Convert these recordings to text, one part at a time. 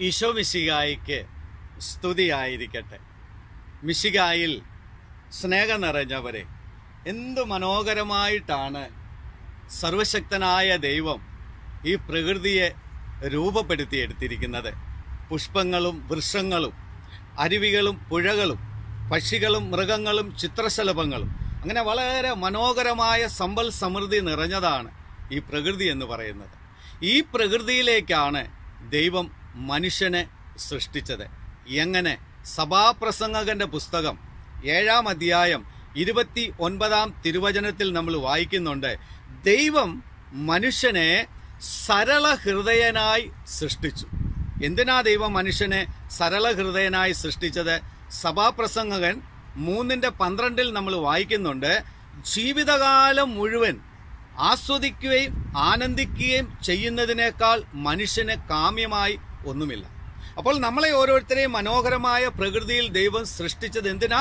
ഈശോ മിശികായിക്ക് സ്തുതിയായിരിക്കട്ടെ മിശികായിൽ സ്നേഹം നിറഞ്ഞവരെ എന്ത് മനോഹരമായിട്ടാണ് സർവശക്തനായ ദൈവം ഈ പ്രകൃതിയെ രൂപപ്പെടുത്തിയെടുത്തിരിക്കുന്നത് പുഷ്പങ്ങളും വൃക്ഷങ്ങളും അരുവികളും പുഴകളും പക്ഷികളും മൃഗങ്ങളും ചിത്രശലഭങ്ങളും അങ്ങനെ വളരെ മനോഹരമായ സമ്പൽ സമൃദ്ധി നിറഞ്ഞതാണ് ഈ പ്രകൃതി എന്ന് പറയുന്നത് ഈ പ്രകൃതിയിലേക്കാണ് ദൈവം മനുഷ്യനെ സൃഷ്ടിച്ചത് എങ്ങനെ സഭാപ്രസംഗകന്റെ പുസ്തകം ഏഴാം അധ്യായം ഇരുപത്തി ഒൻപതാം തിരുവചനത്തിൽ നമ്മൾ വായിക്കുന്നുണ്ട് ദൈവം മനുഷ്യനെ സരള ഹൃദയനായി സൃഷ്ടിച്ചു എന്തിനാ ദൈവം മനുഷ്യനെ സരള ഹൃദയനായി സൃഷ്ടിച്ചത് സഭാപ്രസംഗകൻ മൂന്നിന്റെ പന്ത്രണ്ടിൽ നമ്മൾ വായിക്കുന്നുണ്ട് ജീവിതകാലം മുഴുവൻ ആസ്വദിക്കുകയും ആനന്ദിക്കുകയും ചെയ്യുന്നതിനേക്കാൾ മനുഷ്യന് കാമ്യമായി ഒന്നുമില്ല അപ്പോൾ നമ്മളെ ഓരോരുത്തരെയും മനോഹരമായ പ്രകൃതിയിൽ ദൈവം സൃഷ്ടിച്ചത് എന്തിനാ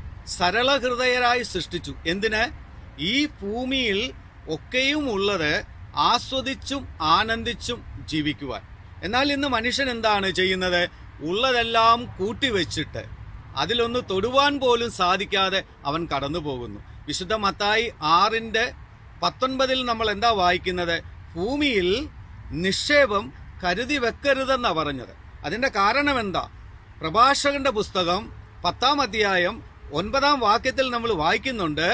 സരള ഹൃദയരായി സൃഷ്ടിച്ചു എന്തിന് ഈ ഭൂമിയിൽ ഒക്കെയും ഉള്ളത് ആസ്വദിച്ചും ആനന്ദിച്ചും ജീവിക്കുവാൻ എന്നാൽ ഇന്ന് മനുഷ്യൻ എന്താണ് ചെയ്യുന്നത് ഉള്ളതെല്ലാം കൂട്ടിവെച്ചിട്ട് അതിലൊന്ന് തൊടുവാൻ പോലും സാധിക്കാതെ അവൻ കടന്നു പോകുന്നു വിശുദ്ധ മത്തായി ആറിന്റെ പത്തൊൻപതിൽ നമ്മൾ എന്താ വായിക്കുന്നത് ഭൂമിയിൽ നിക്ഷേപം കരുതി വെക്കരുതെന്നാ പറഞ്ഞത് അതിന്റെ കാരണം എന്താ പ്രഭാഷകന്റെ പുസ്തകം പത്താം അധ്യായം ഒൻപതാം വാക്യത്തിൽ നമ്മൾ വായിക്കുന്നുണ്ട്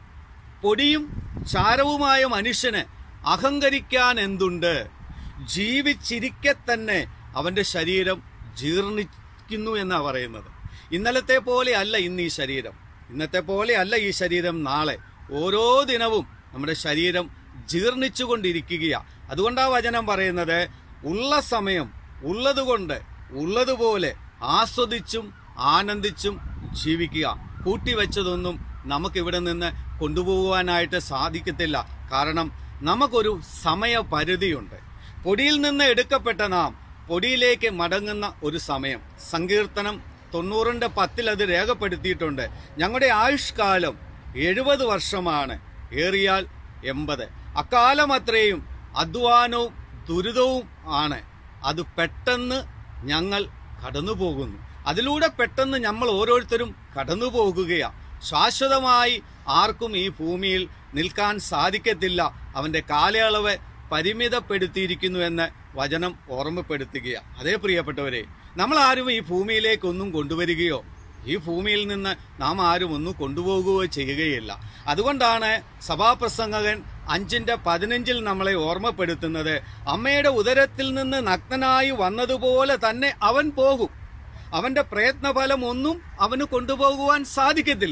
പൊടിയും ചാരവുമായ മനുഷ്യന് അഹങ്കരിക്കാൻ എന്തുണ്ട് ജീവിച്ചിരിക്കെ തന്നെ അവന്റെ ശരീരം ജീർണിക്കുന്നു എന്നാ പറയുന്നത് ഇന്നലത്തെ പോലെ അല്ല ഇന്ന് ഈ ശരീരം ഇന്നത്തെ പോലെ അല്ല ഈ ശരീരം നാളെ ഓരോ ദിനവും നമ്മുടെ ശരീരം ജീർണിച്ചുകൊണ്ടിരിക്കുകയാ അതുകൊണ്ടാ വചനം പറയുന്നത് ഉള്ള സമയം ഉള്ളതുകൊണ്ട് ഉള്ളതുപോലെ ആസ്വദിച്ചും ആനന്ദിച്ചും ജീവിക്കുക കൂട്ടിവെച്ചതൊന്നും നമുക്കിവിടെ നിന്ന് കൊണ്ടുപോകുവാനായിട്ട് സാധിക്കത്തില്ല കാരണം നമുക്കൊരു സമയപരിധിയുണ്ട് പൊടിയിൽ നിന്ന് എടുക്കപ്പെട്ട നാം പൊടിയിലേക്ക് മടങ്ങുന്ന ഒരു സമയം സങ്കീർത്തനം തൊണ്ണൂറിന്റെ പത്തിൽ അത് രേഖപ്പെടുത്തിയിട്ടുണ്ട് ഞങ്ങളുടെ ആയുഷ്കാലം എഴുപത് വർഷമാണ് ഏറിയാൽ എൺപത് അക്കാലം അത്രയും അധ്വാനവും ദുരിതവും ആണ് അത് പെട്ടെന്ന് ഞങ്ങൾ കടന്നു പോകുന്നു അതിലൂടെ പെട്ടെന്ന് നമ്മൾ ഓരോരുത്തരും കടന്നു പോകുകയാണ് ശാശ്വതമായി ആർക്കും ഈ ഭൂമിയിൽ നിൽക്കാൻ സാധിക്കത്തില്ല അവന്റെ കാലയളവ് പരിമിതപ്പെടുത്തിയിരിക്കുന്നു എന്ന് വചനം ഓർമ്മപ്പെടുത്തുകയാണ് അതേ പ്രിയപ്പെട്ടവരെ നമ്മൾ ആരും ഈ ഭൂമിയിലേക്കൊന്നും കൊണ്ടുവരികയോ ഈ ഭൂമിയിൽ നിന്ന് നാം ആരും ഒന്നും കൊണ്ടുപോകുകയോ ചെയ്യുകയില്ല അതുകൊണ്ടാണ് സഭാപ്രസംഗകൻ അഞ്ചിന്റെ പതിനഞ്ചിൽ നമ്മളെ ഓർമ്മപ്പെടുത്തുന്നത് അമ്മയുടെ ഉദരത്തിൽ നിന്ന് നഗ്നനായി വന്നതുപോലെ തന്നെ അവൻ പോകും അവന്റെ പ്രയത്നഫലം ഒന്നും അവന് കൊണ്ടുപോകുവാൻ സാധിക്കത്തില്ല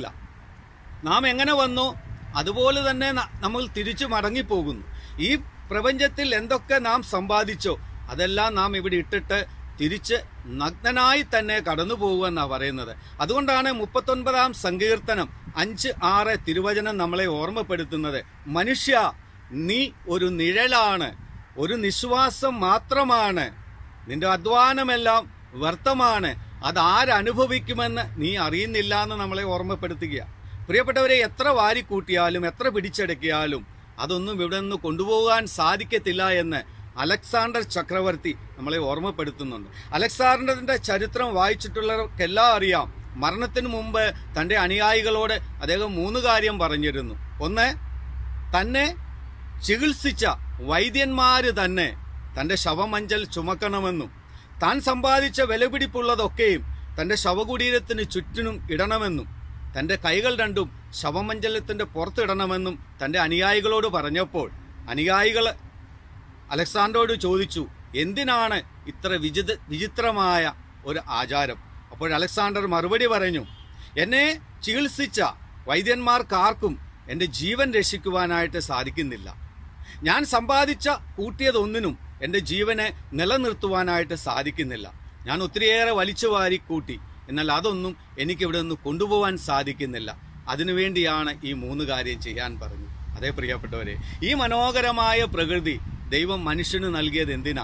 നാം എങ്ങനെ വന്നോ അതുപോലെ തന്നെ ന- നമ്മൾ തിരിച്ചു മടങ്ങിപ്പോകുന്നു ഈ പ്രപഞ്ചത്തിൽ എന്തൊക്കെ നാം സമ്പാദിച്ചോ അതെല്ലാം നാം ഇവിടെ ഇട്ടിട്ട് തിരിച്ച് നഗ്നനായി തന്നെ കടന്നു പോകുമെന്നാ പറയുന്നത് അതുകൊണ്ടാണ് മുപ്പത്തൊൻപതാം സങ്കീർത്തനം അഞ്ച് ആറ് തിരുവചനം നമ്മളെ ഓർമ്മപ്പെടുത്തുന്നത് മനുഷ്യ നീ ഒരു നിഴലാണ് ഒരു നിശ്വാസം മാത്രമാണ് നിന്റെ അധ്വാനമെല്ലാം വ്യർത്ഥമാണ് അത് ആരനുഭവിക്കുമെന്ന് നീ അറിയുന്നില്ല എന്ന് നമ്മളെ ഓർമ്മപ്പെടുത്തുക പ്രിയപ്പെട്ടവരെ എത്ര വാരിക്കൂട്ടിയാലും എത്ര പിടിച്ചെടുക്കിയാലും അതൊന്നും ഇവിടെ നിന്ന് കൊണ്ടുപോകാൻ സാധിക്കത്തില്ല എന്ന് അലക്സാണ്ടർ ചക്രവർത്തി നമ്മളെ ഓർമ്മപ്പെടുത്തുന്നുണ്ട് അലക്സാണ്ടറിന്റെ ചരിത്രം വായിച്ചിട്ടുള്ളവർക്കെല്ലാം അറിയാം മരണത്തിന് മുമ്പ് തന്റെ അനുയായികളോട് അദ്ദേഹം മൂന്ന് കാര്യം പറഞ്ഞിരുന്നു ഒന്ന് തന്നെ ചികിത്സിച്ച വൈദ്യന്മാര് തന്നെ തന്റെ ശവമഞ്ചൽ ചുമക്കണമെന്നും താൻ സമ്പാദിച്ച വിലപിടിപ്പുള്ളതൊക്കെയും തന്റെ ശവകുടീരത്തിന് ചുറ്റിനും ഇടണമെന്നും തന്റെ കൈകൾ രണ്ടും ശവമഞ്ചലത്തിന്റെ പുറത്തിടണമെന്നും തന്റെ അനുയായികളോട് പറഞ്ഞപ്പോൾ അനുയായികൾ അലക്സാണ്ടറോട് ചോദിച്ചു എന്തിനാണ് ഇത്ര വിചിത വിചിത്രമായ ഒരു ആചാരം അപ്പോൾ അലക്സാണ്ടർ മറുപടി പറഞ്ഞു എന്നെ ചികിത്സിച്ച വൈദ്യന്മാർക്കാർക്കും എൻ്റെ ജീവൻ രക്ഷിക്കുവാനായിട്ട് സാധിക്കുന്നില്ല ഞാൻ സമ്പാദിച്ച കൂട്ടിയതൊന്നിനും എൻ്റെ ജീവനെ നിലനിർത്തുവാനായിട്ട് സാധിക്കുന്നില്ല ഞാൻ ഒത്തിരിയേറെ വലിച്ചു വാരി കൂട്ടി എന്നാൽ അതൊന്നും എനിക്കിവിടെ നിന്ന് കൊണ്ടുപോകാൻ സാധിക്കുന്നില്ല അതിനുവേണ്ടിയാണ് ഈ മൂന്ന് കാര്യം ചെയ്യാൻ പറഞ്ഞു അതേ പ്രിയപ്പെട്ടവരെ ഈ മനോഹരമായ പ്രകൃതി ദൈവം മനുഷ്യന് നൽകിയത് എന്തിനാ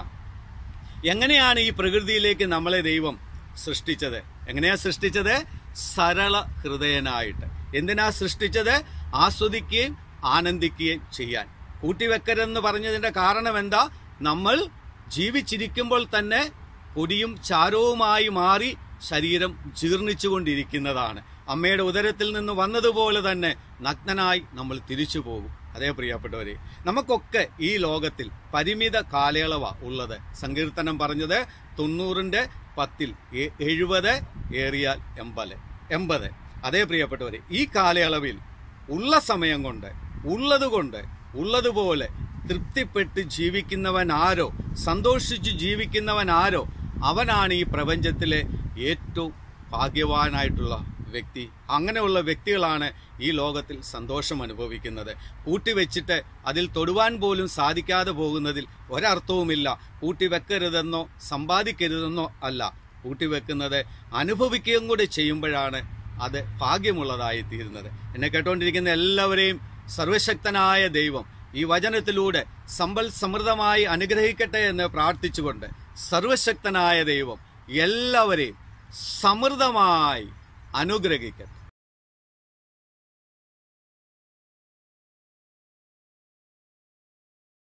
എങ്ങനെയാണ് ഈ പ്രകൃതിയിലേക്ക് നമ്മളെ ദൈവം സൃഷ്ടിച്ചത് എങ്ങനെയാ സൃഷ്ടിച്ചത് സരള ഹൃദയനായിട്ട് എന്തിനാ സൃഷ്ടിച്ചത് ആസ്വദിക്കുകയും ആനന്ദിക്കുകയും ചെയ്യാൻ കൂട്ടിവെക്കരെന്ന് പറഞ്ഞതിന്റെ കാരണം എന്താ നമ്മൾ ജീവിച്ചിരിക്കുമ്പോൾ തന്നെ പൊടിയും ചാരവുമായി മാറി ശരീരം ജീർണിച്ചുകൊണ്ടിരിക്കുന്നതാണ് അമ്മയുടെ ഉദരത്തിൽ നിന്ന് വന്നതുപോലെ തന്നെ നഗ്നനായി നമ്മൾ തിരിച്ചു പോകും അതേ പ്രിയപ്പെട്ടവരെ നമുക്കൊക്കെ ഈ ലോകത്തിൽ പരിമിത കാലയളവ ഉള്ളത് സങ്കീർത്തനം പറഞ്ഞത് തൊണ്ണൂറിന്റെ പത്തിൽ എ- എഴുപത് ഏറിയാൽ എൺപത് എൺപത് അതേ പ്രിയപ്പെട്ടവരെ ഈ കാലയളവിൽ ഉള്ള സമയം കൊണ്ട് ഉള്ളതുകൊണ്ട് ഉള്ളതുപോലെ തൃപ്തിപ്പെട്ട് ജീവിക്കുന്നവൻ ആരോ സന്തോഷിച്ച് ജീവിക്കുന്നവൻ ആരോ അവനാണ് ഈ പ്രപഞ്ചത്തിലെ ഏറ്റവും ഭാഗ്യവാനായിട്ടുള്ള വ്യക്തി അങ്ങനെയുള്ള വ്യക്തികളാണ് ഈ ലോകത്തിൽ സന്തോഷം അനുഭവിക്കുന്നത് കൂട്ടിവെച്ചിട്ട് അതിൽ തൊടുവാൻ പോലും സാധിക്കാതെ പോകുന്നതിൽ ഒരർത്ഥവുമില്ല കൂട്ടിവെക്കരുതെന്നോ സമ്പാദിക്കരുതെന്നോ അല്ല കൂട്ടിവെക്കുന്നത് അനുഭവിക്കുകയും കൂടി ചെയ്യുമ്പോഴാണ് അത് ഭാഗ്യമുള്ളതായി തീരുന്നത് എന്നെ കേട്ടുകൊണ്ടിരിക്കുന്ന എല്ലാവരെയും സർവശക്തനായ ദൈവം ഈ വചനത്തിലൂടെ സമ്പൽ സമൃദ്ധമായി അനുഗ്രഹിക്കട്ടെ എന്ന് പ്രാർത്ഥിച്ചുകൊണ്ട് സർവശക്തനായ ദൈവം എല്ലാവരെയും സമൃദ്ധമായി അനുഗ്രഹിക്കട്ടെ